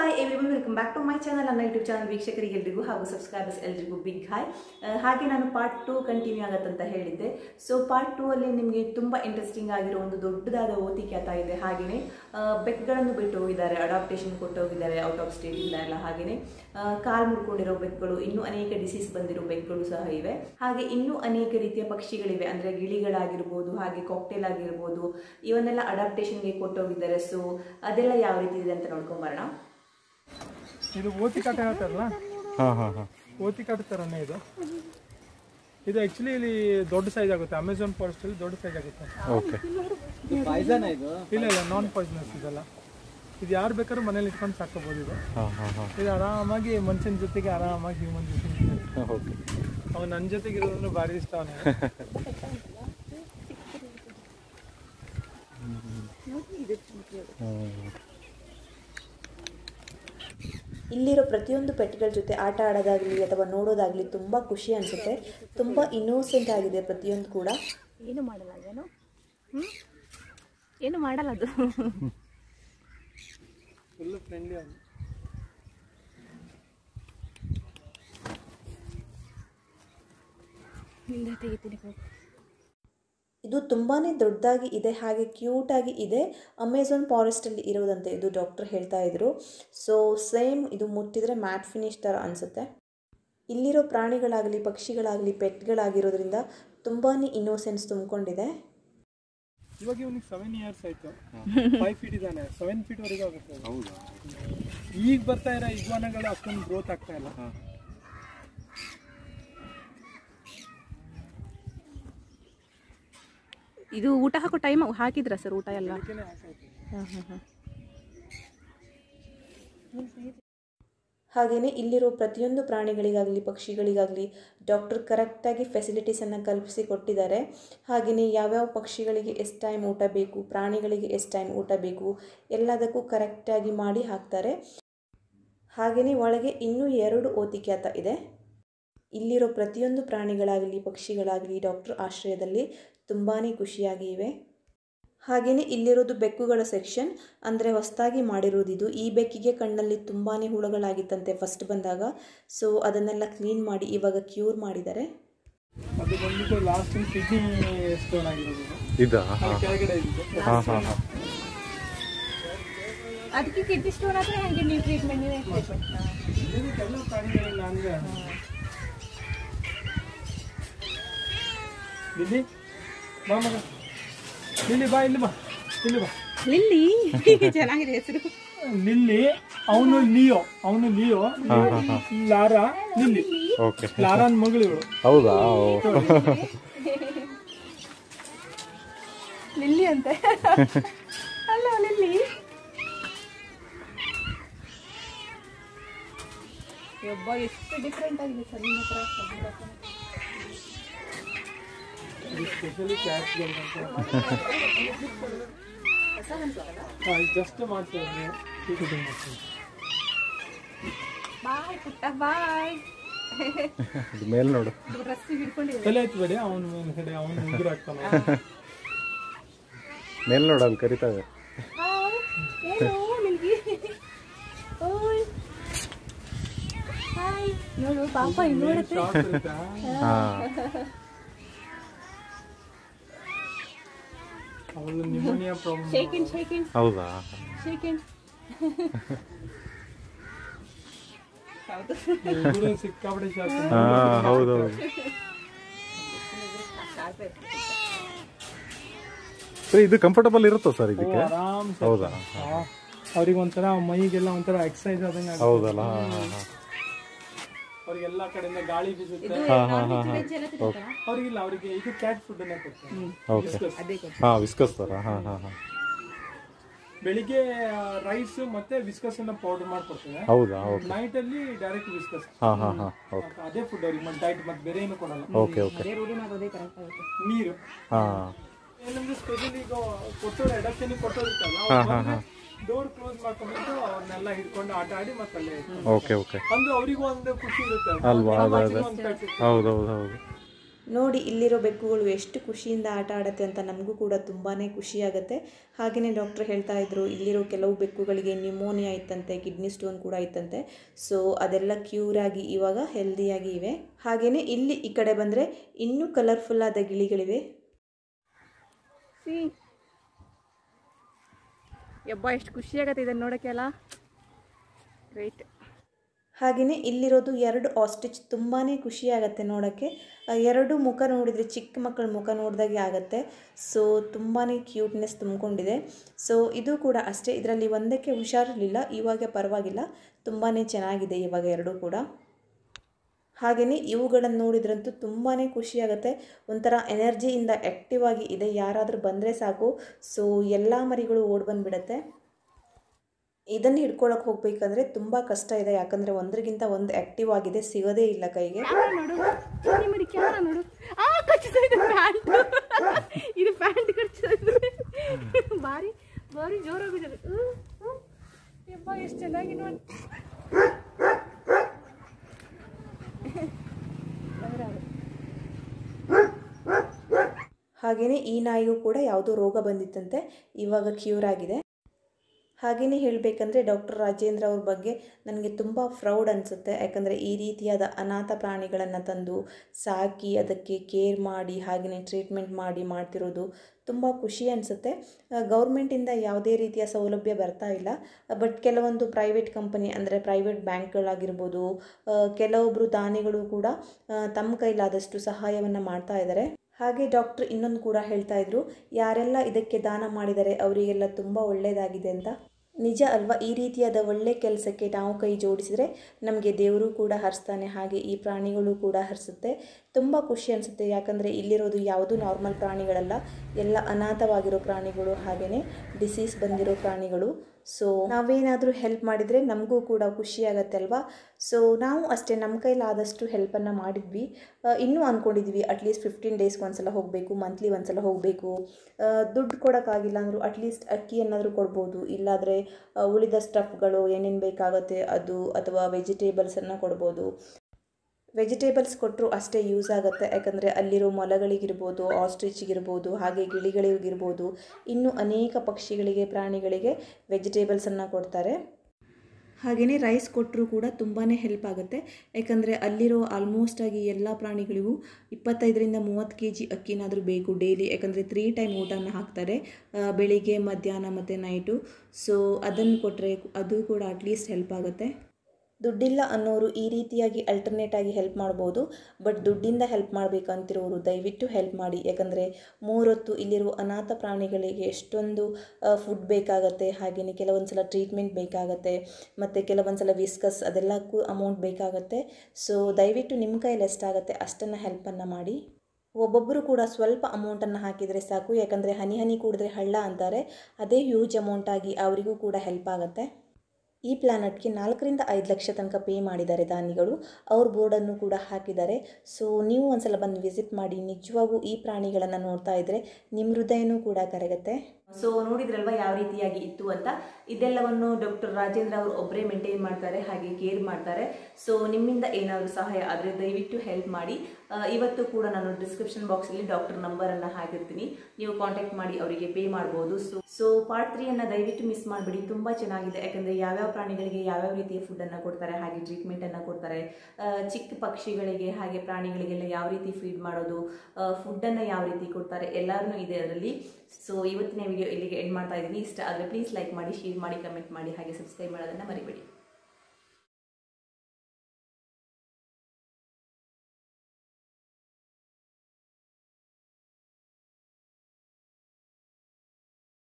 Hi everyone welcome back to my channel ನನ್ನ YouTube channel ವೀಕ್ಷಕರಿಗೆಲ್ಲರಿಗೂ ಹಾಗೂ ಸಬ್ಸ್ಕ್ರೈಬರ್ಸ್ ಎಲ್ರಿಗೂ ಬಿಗ್ ಹಾಯ್ ಹಾಗೆ ನಾನು ಪಾರ್ಟ್ ಟು ಕಂಟಿನ್ಯೂ ಆಗತ್ತಂತ ಹೇಳಿದ್ದೆ ಸೊ ಪಾರ್ಟ್ ಟೂ ಅಲ್ಲಿ ನಿಮಗೆ ತುಂಬ ಇಂಟ್ರೆಸ್ಟಿಂಗ್ ಆಗಿರೋ ಒಂದು ದೊಡ್ಡದಾದ ಓತಿಕ್ಯಾತ ಇದೆ ಹಾಗೆಯೇ ಬೆಕ್ಗಳನ್ನು ಬಿಟ್ಟು ಹೋಗಿದ್ದಾರೆ ಅಡಾಪ್ಟೇಷನ್ ಕೊಟ್ಟು ಹೋಗಿದ್ದಾರೆ ಔಟ್ ಆಫ್ ಸ್ಟೇಟಿಂದ ಎಲ್ಲ ಹಾಗೆಯೇ ಕಾಲು ಮುಡ್ಕೊಂಡಿರೋ ಬೆಕ್ಗಳು ಇನ್ನೂ ಅನೇಕ ಡಿಸೀಸ್ ಬಂದಿರೋ ಬೆಕ್ಗಳು ಸಹ ಇವೆ ಹಾಗೆ ಇನ್ನೂ ಅನೇಕ ರೀತಿಯ ಪಕ್ಷಿಗಳಿವೆ ಅಂದರೆ ಗಿಳಿಗಳಾಗಿರ್ಬೋದು ಹಾಗೆ ಕಾಕ್ಟೇಲ್ ಆಗಿರ್ಬೋದು ಇವನ್ನೆಲ್ಲ ಅಡಾಪ್ಟೇಷನ್ಗೆ ಕೊಟ್ಟೋಗಿದ್ದಾರೆ ಸೊ ಅದೆಲ್ಲ ಯಾವ ರೀತಿ ಇದೆ ಅಂತ ನೋಡ್ಕೊಂಬರೋಣ ಇದು ಓತಿ ಕಾಟ ಹೇಳ್ತಾರಲ್ಲ ಹಾಂ ಹಾಂ ಹಾಂ ಓತಿ ಕಾಟ ಥರನೇ ಇದು ಇದು ಆಕ್ಚುಲಿ ಇಲ್ಲಿ ದೊಡ್ಡ ಸೈಜ್ ಆಗುತ್ತೆ ಅಮೆಝಾನ್ ಫಾರೆಸ್ಟ್ ಅಲ್ಲಿ ದೊಡ್ಡ ಸೈಜ್ ಆಗುತ್ತೆ ಓಕೆ ಇಲ್ಲ ಇಲ್ಲ ನಾನ್ ಪಾಯ್ಸನಸ್ ಇದೆಲ್ಲ ಇದು ಯಾರು ಬೇಕಾದ್ರೂ ಮನೇಲಿ ಇಟ್ಕೊಂಡು ಸಾಕೋಬಹುದು ಇದು ಹಾಂ ಹಾಂ ಹಾಂ ಇದು ಆರಾಮಾಗಿ ಮನುಷ್ಯನ ಜೊತೆಗೆ ಆರಾಮಾಗಿ ಹ್ಯೂಮನ್ ಜೊತೆಗೆ ಓಕೆ ಅವ್ನು ನನ್ನ ಜೊತೆಗೆ ಇರೋದನ್ನು ಭಾರಿ ಇಷ್ಟ ಅವನಿಗೆ ಇಲ್ಲಿರೋ ಪ್ರತಿಯೊಂದು ಪೆಟ್ಗಳ ಜೊತೆ ಆಟ ಆಡೋದಾಗಲಿ ಅಥವಾ ನೋಡೋದಾಗಲಿ ತುಂಬ ಖುಷಿ ಅನಿಸುತ್ತೆ ತುಂಬ ಇನ್ನೋಸೆಂಟ್ ಆಗಿದೆ ಪ್ರತಿಯೊಂದು ಕೂಡ ಏನು ಮಾಡಲ್ಲ ಅದೇನು ಹ್ಞೂ ಏನು ಮಾಡಲ್ಲ ಅದು ಫುಲ್ ಫ್ರೆಂಡ್ಲಿ ಅವನು ಹಿಂದೆ ತೆಗಿತೀನಿ ಹೋಗು. ಇದು ತುಂಬಾ ದೊಡ್ಡದಾಗಿ ಇದೆ ಹಾಗೆ ಕ್ಯೂಟಾಗಿ ಇದೆ ಅಮೆಝಾನ್ ಫಾರೆಸ್ಟಲ್ಲಿ ಇರೋದಂತೆ ಇದು ಡಾಕ್ಟರ್ ಹೇಳ್ತಾ ಇದ್ರು ಸೊ ಸೇಮ್ ಇದು ಮುಟ್ಟಿದ್ರೆ ಮ್ಯಾಟ್ ಫಿನಿಶ್ ಥರ ಅನಿಸುತ್ತೆ ಇಲ್ಲಿರೋ ಪ್ರಾಣಿಗಳಾಗಲಿ ಪಕ್ಷಿಗಳಾಗಲಿ ಪೆಟ್ಗಳಾಗಿರೋದ್ರಿಂದ ತುಂಬಾ ಇನ್ನೋಸೆನ್ಸ್ ತುಂಬಿಕೊಂಡಿದೆ ಇವಾಗ ಇವನಿಗೆ ಸೆವೆನ್ ಇಯರ್ಸ್ ಆಯ್ತು ಫೈವ್ ಫೀಟ್ ಇದ್ದಾನೆ ಸೆವೆನ್ ಫೀಟ್ ವರೆಗೂ ಆಗುತ್ತೆ ಅದು. ಹೌದಾ ಈಗ ಬರ್ತಾ ಇರೋ ಇಗ್ವಾನಗಳು ಅಷ್ಟೊಂದು ಗ್ರೋತ್ ಆಗ್ತಾ ಇಲ್ಲ ಇದು ಊಟ ಹಾಕೋ ಟೈಮ್ ಹಾಕಿದ್ರ ಸರ್ ಊಟ ಎಲ್ಲ ಅದಕ್ಕೇನೆ ಹಾಕಾಯ್ತು ಹಾಂ ಹಾಂ ಹಾಂ ಹಾಗೆಯೇ ಇಲ್ಲಿರೋ ಪ್ರತಿಯೊಂದು ಪ್ರಾಣಿಗಳಿಗಾಗಲಿ ಪಕ್ಷಿಗಳಿಗಾಗಲಿ ಡಾಕ್ಟರ್ ಕರೆಕ್ಟಾಗಿ ಫೆಸಿಲಿಟೀಸನ್ನು ಕಲ್ಪಿಸಿ ಕೊಟ್ಟಿದ್ದಾರೆ ಹಾಗೆಯೇ ಯಾವ್ಯಾವ ಪಕ್ಷಿಗಳಿಗೆ ಎಷ್ಟು ಟೈಮ್ ಊಟ ಬೇಕು ಪ್ರಾಣಿಗಳಿಗೆ ಎಷ್ಟು ಟೈಮ್ ಊಟ ಬೇಕು ಎಲ್ಲದಕ್ಕೂ ಕರೆಕ್ಟಾಗಿ ಮಾಡಿ ಹಾಕ್ತಾರೆ ಹಾಗೆಯೇ ಒಳಗೆ ಇನ್ನೂ ಎರಡು ಓತಿಕ್ಯಾತ ಇದೆ ಇಲ್ಲಿರೋ ಪ್ರತಿಯೊಂದು ಪ್ರಾಣಿಗಳಾಗಲಿ ಪಕ್ಷಿಗಳಾಗಲಿ ಡಾಕ್ಟರ್ ಆಶ್ರಯದಲ್ಲಿ ತುಂಬಾ ಖುಷಿಯಾಗಿ ಇವೆ ಹಾಗೆಯೇ ಇಲ್ಲಿರೋದು ಬೆಕ್ಕುಗಳ ಸೆಕ್ಷನ್ ಅಂದರೆ ಹೊಸದಾಗಿ ಮಾಡಿರೋದಿದು ಈ ಬೆಕ್ಕಿಗೆ ಕಣ್ಣಲ್ಲಿ ತುಂಬಾ ಹುಳುಗಳಾಗಿತ್ತಂತೆ ಫಸ್ಟ್ ಬಂದಾಗ ಸೊ ಅದನ್ನೆಲ್ಲ ಕ್ಲೀನ್ ಮಾಡಿ ಇವಾಗ ಕ್ಯೂರ್ ಮಾಡಿದ್ದಾರೆ ಅದು ಬಂದ್ಬಿಟ್ಟು ಲಾಸ್ಟ್ ಕಿಡ್ನಿ ಸ್ಟೋನ್ ಆಗಿರೋದು ಇದು. ಇದಾ ಅಲ್ಲಿ ಹಾಂ ಕೆಳಗಡೆ ಇದ್ದಿದ್ದು ಹಾಂ ಹಾಂ ಹಾಂ ಅದಕ್ಕೆ ಕಿಡ್ನಿ ಸ್ಟೋನ್ ಆದರೆ ಹಾಗೆ ನೀವು ಟ್ರೀಟ್ಮೆಂಟ್ ನೀವೇ ಇದು ಕೆಲವು ಪ್ರಾಣಿಗಳಿಲ್ಲ ಅಂದ್ರೆ ಲಿಲ್ಲಿ ಬಾ ಮಗ ಲಿಲ್ಲಿ ಬಾ ಇಲ್ಲಿ ಬಾ ಇಲ್ಲಿ ಬಾ ಲಿಲ್ಲಿ ಚೆನ್ನಾಗಿದೆ ಹೆಸರು ಲಿಲ್ಲಿ ಅವನು ಲಿಯೋ ಅವನು ಲಿಯೋ ಲಾರಾ ಲಿಲ್ಲಿ ಓಕೆ ಲಾರಾನ್ ಮಗಳು ಇವಳು ಹೌದಾ ಓ ಲಿಲ್ಲಿ ಅಂತೆ ಅಲ್ಲ ಲಿಲ್ಲಿ ಒಬ್ಬ ಎಷ್ಟು ಡಿಫ್ರೆಂಟ್ ಆಗಿದೆ ಸರ್ ನಿಮ್ಮ ಹತ್ರ ಸ್ಪೆಷಲಿ ಕ್ಯಾಟ್ಸ್ ಜಸ್ಟ್ ಮಾಡ್ತೇವೆ ನೀವು ಶೂಟಿಂಗ್ ಮಾಡ್ತೀವಿ ಬಾಯ್ ಪುಟ್ಟ ಬಾಯ್ ಇದು ಮೇಲೆ ನೋಡು ಡ್ರೆಸ್ ಹಿಡ್ಕೊಂಡಿದೆ ತಲೆ ಎತ್ತಬೇಡಿ ಅವನ ಮೇಲ್ಗಡೆ ಅವನು ಉಗುರು ಆಗ್ತಾನೆ ಮೇಲೆ ನೋಡು ಅಲ್ಲಿ ಕರಿತಾವೆ ಹಾಯ್ ಏನು ನಿಲ್ಗಿ ಓಯ್ ಹಾಯ್ ನೋಡು ಪಾಪ ಇಲ್ಲಿ ನೋಡುತ್ತೆ ಶಾಕ್ ಇರುತ್ತೆ ಹಾಂ ಅವಳು pneumonia problem shake in shake in ಹೌದಾ ಶೇಕ್ ಇನ್ ಹೌದು ಉಗುರು ಸಿಕ್ಕಾಪಟ್ಟೆ ಶಾಕ್ ಹಾಂ ಹೌದು ಹೌದು ಸರ್ ಇದು ಕಂಫರ್ಟಬಲ್ ಇರುತ್ತಾ ಸರ್ ಇದಕ್ಕೆ ಆರಾಮ್ ಹೌದಾ ಅವ್ರಿಗೆ ಒಂಥರ ಮೈಗೆಲ್ಲ ಒಂಥರ ಎಕ್ಸಸೈಸ್ ಆದಂಗೆ ಆಗುತ್ತೆ. ಹೌದಲ್ಲ ಹಾಂ ಹಾಂ ಹಾಂ ಅವ್ರಿಗೆಲ್ಲ ಕಡೆಯಿಂದ ಗಾಳಿ ಬೀಸುತ್ತೆ ಹಾಂ ಹಾಂ ಹಾಂ ಅವ್ರಿಗಿಲ್ಲ ಅವರಿಗೆ ಇದು ಕ್ಯಾಟ್ ಫುಡ್ ಅನ್ನ ಕೊಡ್ತಾರೆ ಓಕೆ ಹಾಂ ವಿಸ್ಕಸ್ ಥರ ಹಾಂ ಹಾಂ ಹಾಂ ಬೆಳಿಗ್ಗೆ ರೈಸ್ ಮತ್ತೆ ವಿಸ್ಕಸ್ ಅನ್ನ ಪೌಡರ್ ಮಾಡ್ಕೊಡ್ತೇವೆ ಹೌದಾ ಓಕೆ ನೈಟ್ ಅಲ್ಲಿ ಡೈರೆಕ್ಟ್ ವಿಸ್ಕಸ್ ಹಾಂ ಹಾಂ ಹಾಂ ಓಕೆ ಅದೇ ಫುಡ್ ಅವ್ರಿಗೆ ಮತ್ತೆ ಡೈಟ್ ಮತ್ತೆ ಬೇರೆ ಏನು ಕೊಡಲ್ಲ ಓಕೆ ಓಕೆ ನೀರು ಹಾಂ ಏನಂದ್ರೆ ಸ್ಪೆಷಲಿ ಈಗ ಕೊಟ್ಟೋರು ಅಡಾಪ್ಷನ್ ಕೊಟ್ಟೋದಿರ್ತಲ್ಲ ಡೋರ್ ಕ್ಲೋಸ್ ಮಾಡ್ಕೊಂಡ್ಬಿಟ್ಟು ಅವ್ರನ್ನೆಲ್ಲ ಹಿಡ್ಕೊಂಡು ಆಟ ಆಡಿ ಮತ್ತೆ ಅಲ್ಲೇ ಇರ್ತಾರೆ. ಓಕೆ ಓಕೆ ಅಂದ್ರೆ ಅವರಿಗೂ ಒಂದು ಖುಷಿ ಇರುತ್ತೆ ಅಲ್ವಾ, ಅದೇ, ನಮ್ಮಾಚೆಗೆ ಅದೇ. ಒಂದ್ pet ಇರುತ್ತೆ. ಹೌದು ಹೌದು ಹೌದು ನೋಡಿ ಇಲ್ಲಿರೋ ಬೆಕ್ಕುಗಳು ಎಷ್ಟು ಖುಷಿಯಿಂದ ಆಟ ಆಡುತ್ತೆ ಅಂತ ನಮಗೂ ಕೂಡ ತುಂಬಾ ಖುಷಿಯಾಗುತ್ತೆ ಹಾಗೆಯೇ ಡಾಕ್ಟ್ರ್ ಹೇಳ್ತಾ ಇದ್ರು ಇಲ್ಲಿರೋ ಕೆಲವು ಬೆಕ್ಕುಗಳಿಗೆ ನ್ಯೂಮೋನಿಯಾ ಇತ್ತಂತೆ ಕಿಡ್ನಿ ಸ್ಟೋನ್ ಕೂಡ ಇತ್ತಂತೆ ಸೊ ಅದೆಲ್ಲ ಕ್ಯೂರ್ ಆಗಿ ಇವಾಗ ಹೆಲ್ದಿಯಾಗಿ ಇವೆ ಹಾಗೆಯೇ ಇಲ್ಲಿ ಈ ಕಡೆ ಬಂದರೆ ಇನ್ನೂ ಕಲರ್ಫುಲ್ ಆದ ಗಿಳಿಗಳಿವೆ ಸಿ ಯಬ್ಬ ಎಷ್ಟು ಖುಷಿ ಆಗತ್ತೆ ಇದನ್ನು ನೋಡೋಕ್ಕೆ ಅಲ್ಲ ಗ್ರೇಟ್ ಹಾಗೆಯೇ ಇಲ್ಲಿರೋದು ಎರಡು ಆಸ್ಟಿಚ್ ತುಂಬಾ ಖುಷಿಯಾಗತ್ತೆ ನೋಡೋಕ್ಕೆ ಆ ಎರಡು ಮುಖ ನೋಡಿದರೆ ಚಿಕ್ಕ ಮಕ್ಕಳ ಮುಖ ನೋಡಿದಾಗೆ ಆಗುತ್ತೆ ಸೊ ತುಂಬಾ ಕ್ಯೂಟ್ನೆಸ್ ತುಂಬಿಕೊಂಡಿದೆ ಸೊ ಇದು ಕೂಡ ಅಷ್ಟೇ ಇದರಲ್ಲಿ ಒಂದಕ್ಕೆ ಹುಷಾರಿರಲಿಲ್ಲ ಇವಾಗ ಪರವಾಗಿಲ್ಲ ತುಂಬಾ ಚೆನ್ನಾಗಿದೆ ಇವಾಗ ಎರಡೂ ಕೂಡ ಹಾಗೆಯೇ ಇವುಗಳನ್ನು ನೋಡಿದ್ರಂತೂ ತುಂಬಾ ಖುಷಿಯಾಗುತ್ತೆ ಒಂಥರ ಎನರ್ಜಿಯಿಂದ ಆ್ಯಕ್ಟಿವ್ ಆಗಿ ಇದೆ ಯಾರಾದರೂ ಬಂದರೆ ಸಾಕು ಸೊ ಎಲ್ಲ ಮರಿಗಳು ಓಡ್ ಬಂದುಬಿಡುತ್ತೆ ಇದನ್ನು ಹಿಡ್ಕೊಳಕ್ಕೆ ಹೋಗ್ಬೇಕಂದ್ರೆ ತುಂಬ ಕಷ್ಟ ಇದೆ ಯಾಕಂದರೆ ಒಂದರಿಗಿಂತ ಒಂದು ಆ್ಯಕ್ಟಿವ್ ಆಗಿದೆ ಸಿಗೋದೇ ಇಲ್ಲ ಕೈಗೆ ಕ್ಯಾಮ್ರಾ ನೋಡು ಚಿನ್ನಿ ಮರಿ ಕ್ಯಾಮ್ರಾ ನೋಡು ಆ ಕಚ್ಚಿದ ಇದು ಪ್ಯಾಂಟ್ ಇದು ಪ್ಯಾಂಟ್ ಕಚ್ಚಿದ ಭಾರಿ ಭಾರಿ ಜೋರಾಗಿದೆ ಯಬ್ಬ ಎಷ್ಟು ಚೆನ್ನಾಗಿ ನೋಡಿ ಹಾಗೆಯೇ ಈ ನಾಯಿಗೂ ಕೂಡ ಯಾವುದೋ ರೋಗ ಬಂದಿತ್ತಂತೆ ಇವಾಗ ಕ್ಯೂರ್ ಆಗಿದೆ ಹಾಗೆಯೇ ಹೇಳಬೇಕಂದ್ರೆ ಡಾಕ್ಟರ್ ರಾಜೇಂದ್ರ ಅವ್ರ ಬಗ್ಗೆ ನನಗೆ ತುಂಬ ಪ್ರೌಡ್ ಅನಿಸುತ್ತೆ ಯಾಕಂದರೆ ಈ ರೀತಿಯಾದ ಅನಾಥ ಪ್ರಾಣಿಗಳನ್ನು ತಂದು ಸಾಕಿ ಅದಕ್ಕೆ ಕೇರ್ ಮಾಡಿ ಹಾಗೆಯೇ ಟ್ರೀಟ್ಮೆಂಟ್ ಮಾಡಿ ಮಾಡ್ತಿರೋದು ತುಂಬ ಖುಷಿ ಅನಿಸುತ್ತೆ ಗೌರ್ಮೆಂಟಿಂದ ಯಾವುದೇ ರೀತಿಯ ಸೌಲಭ್ಯ ಬರ್ತಾ ಇಲ್ಲ ಬಟ್ ಕೆಲವೊಂದು ಪ್ರೈವೇಟ್ ಕಂಪನಿ ಅಂದರೆ ಪ್ರೈವೇಟ್ ಬ್ಯಾಂಕ್ಗಳಾಗಿರ್ಬೋದು ಆ, ಕೆಲವೊಬ್ಬರು ದಾನಿಗಳು ಕೂಡ ಆ, ತಮ್ಮ ಕೈಲಾದಷ್ಟು ಸಹಾಯವನ್ನು ಮಾಡ್ತಾ ಇದ್ದಾರೆ ಹಾಗೆ ಡಾಕ್ಟ್ರ್ ಇನ್ನೊಂದು ಕೂಡ ಹೇಳ್ತಾ ಇದ್ರು ಯಾರೆಲ್ಲ ಇದಕ್ಕೆ ದಾನ ಮಾಡಿದರೆ ಅವರಿಗೆಲ್ಲ ತುಂಬ ಒಳ್ಳೆಯದಾಗಿದೆ ಅಂತ ನಿಜ ಅಲ್ವಾ ಈ ರೀತಿಯಾದ ಒಳ್ಳೆ ಕೆಲಸಕ್ಕೆ ನಾವು ಕೈ ಜೋಡಿಸಿದರೆ ನಮಗೆ ದೇವರು ಕೂಡ ಹರಿಸ್ತಾನೆ ಹಾಗೆ ಈ ಪ್ರಾಣಿಗಳು ಕೂಡ ಹರಿಸುತ್ತೆ ತುಂಬ ಖುಷಿ ಅನಿಸುತ್ತೆ ಯಾಕಂದರೆ ಇಲ್ಲಿರೋದು ಯಾವುದು ನಾರ್ಮಲ್ ಪ್ರಾಣಿಗಳಲ್ಲ ಎಲ್ಲ ಅನಾಥವಾಗಿರೋ ಪ್ರಾಣಿಗಳು ಹಾಗೆಯೇ ಡಿಸೀಸ್ ಬಂದಿರೋ ಪ್ರಾಣಿಗಳು ಸೊ ನಾವೇನಾದರೂ ಹೆಲ್ಪ್ ಮಾಡಿದರೆ ನಮಗೂ ಕೂಡ ಖುಷಿ ಆಗತ್ತೆ ಅಲ್ವಾ ಸೊ ನಾವು ಅಷ್ಟೇ ನಮ್ಮ ಕೈಲಾದಷ್ಟು ಹೆಲ್ಪನ್ನು ಮಾಡಿದ್ವಿ ಆ, ಇನ್ನೂ ಅಂದ್ಕೊಂಡಿದ್ವಿ ಅಟ್ಲೀಸ್ಟ್ ಫಿಫ್ಟೀನ್ ಡೇಸ್ಗೆ ಒಂದ್ಸಲ ಹೋಗಬೇಕು ಮಂತ್ಲಿ ಒಂದ್ಸಲ ಹೋಗಬೇಕು ದುಡ್ಡು ಕೊಡೋಕ್ಕಾಗಿಲ್ಲ ಅಂದರೂ ಅಟ್ಲೀಸ್ಟ್ ಅಕ್ಕಿ ಏನಾದರೂ ಕೊಡ್ಬೋದು ಇಲ್ಲಾದರೆ ಉಳಿದ ಸ್ಟಫ್ಗಳು ಏನೇನು ಬೇಕಾಗುತ್ತೆ ಅದು ಅಥವಾ ವೆಜಿಟೇಬಲ್ಸನ್ನು ಕೊಡ್ಬೋದು ವೆಜಿಟೇಬಲ್ಸ್ ಕೊಟ್ಟರು ಅಷ್ಟೇ ಯೂಸ್ ಆಗುತ್ತೆ ಯಾಕಂದರೆ ಅಲ್ಲಿರೋ ಮೊಲಗಳಿಗಿರ್ಬೋದು ಆಸ್ಟ್ರಿಚ್ಗಿರ್ಬೋದು ಹಾಗೆ ಗಿಳಿಗಳಿಗಿರ್ಬೋದು ಇನ್ನೂ ಅನೇಕ ಪಕ್ಷಿಗಳಿಗೆ ಪ್ರಾಣಿಗಳಿಗೆ ವೆಜಿಟೇಬಲ್ಸನ್ನು ಕೊಡ್ತಾರೆ ಹಾಗೆಯೇ ರೈಸ್ ಕೊಟ್ಟರೂ ಕೂಡ ತುಂಬಾ ಹೆಲ್ಪ್ ಆಗುತ್ತೆ ಯಾಕಂದರೆ ಅಲ್ಲಿರೋ ಆಲ್ಮೋಸ್ಟ್ ಆಗಿ ಎಲ್ಲ ಪ್ರಾಣಿಗಳಿಗೂ ಇಪ್ಪತ್ತೈದರಿಂದ ಮೂವತ್ತು ಕೆ ಜಿ ಅಕ್ಕಿನಾದರೂ ಬೇಕು ಡೈಲಿ ಯಾಕಂದರೆ ತ್ರೀ ಟೈಮ್ ಊಟನ ಹಾಕ್ತಾರೆ ಆ, ಬೆಳಿಗ್ಗೆ ಮಧ್ಯಾಹ್ನ ಮತ್ತು ನೈಟು ಸೊ ಅದನ್ನು ಕೊಟ್ಟರೆ ಅದು ಕೂಡ ಅಟ್ಲೀಸ್ಟ್ ಹೆಲ್ಪ್ ಆಗುತ್ತೆ ದುಡ್ಡಿಲ್ಲ ಅನ್ನೋರು ಈ ರೀತಿಯಾಗಿ ಅಲ್ಟರ್ನೇಟ್ ಆಗಿ ಹೆಲ್ಪ್ ಮಾಡ್ಬೋದು ಬಟ್ ದುಡ್ಡಿಂದ ಹೆಲ್ಪ್ ಮಾಡಬೇಕಂತಿರೋರು ದಯವಿಟ್ಟು ಹೆಲ್ಪ್ ಮಾಡಿ ಯಾಕಂದರೆ ಮೂರೊತ್ತು ಇಲ್ಲಿರುವ ಅನಾಥ ಪ್ರಾಣಿಗಳಿಗೆ ಎಷ್ಟೊಂದು ಫುಡ್ ಬೇಕಾಗತ್ತೆ ಹಾಗೆಯೇ ಕೆಲವೊಂದು ಸಲ ಟ್ರೀಟ್ಮೆಂಟ್ ಬೇಕಾಗತ್ತೆ ಮತ್ತು ಕೆಲವೊಂದು ಸಲ ವಿಸ್ಕಸ್ ಅದೆಲ್ಲಕ್ಕೂ ಅಮೌಂಟ್ ಬೇಕಾಗತ್ತೆ ಸೊ ದಯವಿಟ್ಟು ನಿಮ್ಮ ಕೈಯಲ್ಲಿ ಎಷ್ಟಾಗುತ್ತೆ ಅಷ್ಟನ್ನು ಹೆಲ್ಪನ್ನು ಮಾಡಿ ಒಬ್ಬೊಬ್ಬರು ಕೂಡ ಸ್ವಲ್ಪ ಅಮೌಂಟನ್ನು ಹಾಕಿದರೆ ಸಾಕು ಯಾಕಂದರೆ ಹನಿ ಹನಿ ಕೂಡಿದ್ರೆ ಹಳ್ಳ ಅಂತಾರೆ ಅದೇ ಹ್ಯೂಜ್ ಅಮೌಂಟ್ ಆಗಿ ಅವರಿಗೂ ಕೂಡ ಹೆಲ್ಪ್ ಆಗುತ್ತೆ ಈ ಪ್ಲಾನೆಟ್ಗೆ ನಾಲ್ಕರಿಂದ ಐದು ಲಕ್ಷ ತನಕ ಪೇ ಮಾಡಿದ್ದಾರೆ ದಾನಿಗಳು ಅವ್ರ ಬೋರ್ಡನ್ನು ಕೂಡ ಹಾಕಿದ್ದಾರೆ ಸೊ ನೀವು ಒಂದ್ಸಲ ಬಂದು ವಿಸಿಟ್ ಮಾಡಿ ನಿಜವಾಗೂ ಈ ಪ್ರಾಣಿಗಳನ್ನು ನೋಡ್ತಾ ಇದ್ದರೆ ನಿಮ್ಮ ಹೃದಯನೂ ಕೂಡ ಕರಗುತ್ತೆ ಸೊ ನೋಡಿದ್ರಲ್ವಾ ಯಾವ ರೀತಿಯಾಗಿ ಇತ್ತು ಅಂತ ಇದೆಲ್ಲವನ್ನು ಡಾಕ್ಟರ್ ರಾಜೇಂದ್ರ ಅವರು ಒಬ್ಬರೇ ಮೇಂಟೈನ್ ಮಾಡ್ತಾರೆ ಹಾಗೆ ಕೇರ್ ಮಾಡ್ತಾರೆ ಸೊ ನಿಮ್ಮಿಂದ ಏನಾದರೂ ಸಹಾಯ ಆದರೆ ದಯವಿಟ್ಟು ಹೆಲ್ಪ್ ಮಾಡಿ ಆ, ಇವತ್ತು ಕೂಡ ನಾನು ಡಿಸ್ಕ್ರಿಪ್ಷನ್ ಬಾಕ್ಸಲ್ಲಿ ಡಾಕ್ಟರ್ ನಂಬರನ್ನು ಹಾಕಿರ್ತೀನಿ ನೀವು ಕಾಂಟ್ಯಾಕ್ಟ್ ಮಾಡಿ ಅವರಿಗೆ ಪೇ ಮಾಡ್ಬೋದು ಸೊ ಸೊ ಪಾರ್ಟ್ ತ್ರೀಯನ್ನು ದಯವಿಟ್ಟು ಮಿಸ್ ಮಾಡಬೇಡಿ ತುಂಬ ಚೆನ್ನಾಗಿದೆ ಯಾಕಂದರೆ ಯಾವ್ಯಾವ ಪ್ರಾಣಿಗಳಿಗೆ ಯಾವ್ಯಾವ ರೀತಿಯ ಫುಡ್ಡನ್ನು ಕೊಡ್ತಾರೆ ಹಾಗೆ ಟ್ರೀಟ್ಮೆಂಟನ್ನು ಕೊಡ್ತಾರೆ ಆ, ಚಿಕ್ಕ ಪಕ್ಷಿಗಳಿಗೆ ಹಾಗೆ ಪ್ರಾಣಿಗಳಿಗೆಲ್ಲ ಯಾವ ರೀತಿ ಫೀಡ್ ಮಾಡೋದು ಫುಡ್ಡನ್ನು ಯಾವ ರೀತಿ ಕೊಡ್ತಾರೆ ಎಲ್ಲರೂ ಇದೆ ಅದರಲ್ಲಿ ಸೊ ಇವತ್ತಿನ ವಿಡಿಯೋ ಇಲ್ಲಿಗೆ ಎಂಡ್ ಮಾಡ್ತಾ ಇದ್ದೀನಿ ಇಷ್ಟ ಆದರೆ ಪ್ಲೀಸ್ ಲೈಕ್ ಮಾಡಿ ಶೇರ್ ಮಾಡಿ ಕಮೆಂಟ್ ಮಾಡಿ ಹಾಗೆ ಸಬ್ಸ್ಕ್ರೈಬ್ ಮಾಡೋದನ್ನು ಮರಿಬೇಡಿ